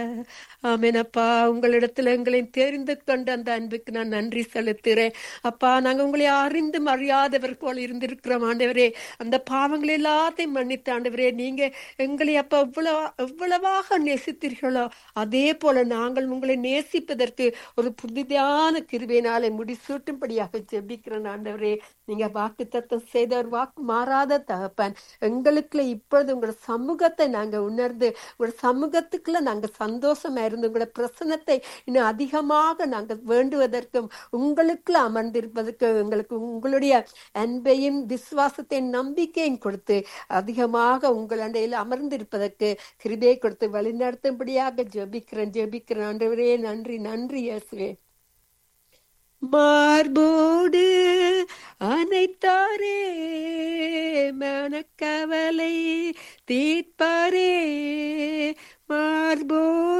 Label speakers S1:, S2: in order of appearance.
S1: ஆமேனப்பா உங்களிடத்துல எங்களை தெரிந்து கொண்ட அந்த அன்புக்கு நான் நன்றி செலுத்துகிறேன் அப்பா நாங்க உங்களை அறிந்தும் அறியாதவர் போல இருந்திருக்கிறோம் ஆண்டவரே அந்த பாவங்கள் எல்லாத்தையும் மன்னித்த ஆண்டவரே நீங்க எங்களை அப்ப எவ்வளவு எவ்வளவாக நேசித்தீர்களோ அதே போல நாங்கள் உங்களை நேசிப்பதற்கு ஒரு புதிதான கிருபையினாலே முடிசூட்டும்படியாக ஜெபிக்கிறேன் ஆண்டவரே நீங்க வாக்கு தத்தம் செய்தவர் வாக்கு மாறாத தகப்பன் எங்களுக்குள்ள இப்பொழுது உங்களோட சமூகத்தை நாங்க உணர்ந்து உங்களோட சமூகத்துக்குள்ள நாங்க சந்தோஷமா இருந்து உங்களோட பிரசனத்தை இன்னும் அதிகமாக நாங்க வேண்டுவதற்கும் உங்களுக்குள்ள அமர்ந்திருப்பதற்கு எங்களுக்கு உங்களுடைய அன்பையும் விசுவாசத்தையும் நம்பிக்கையும் கொடுத்து அதிகமாக உங்கள் அண்டையில் அமர்ந்திருப்பதற்கு கிருபையை கொடுத்து வழிநடத்தும்படியாக ஜெபிக்கிறேன் ஜெபிக்கிறேன் ஆண்டவரே நன்றி நன்றி இயேசுவே மார்போடு அனைத்தாரே மனக்கவலை தீர்ப்பாரே மார்போடு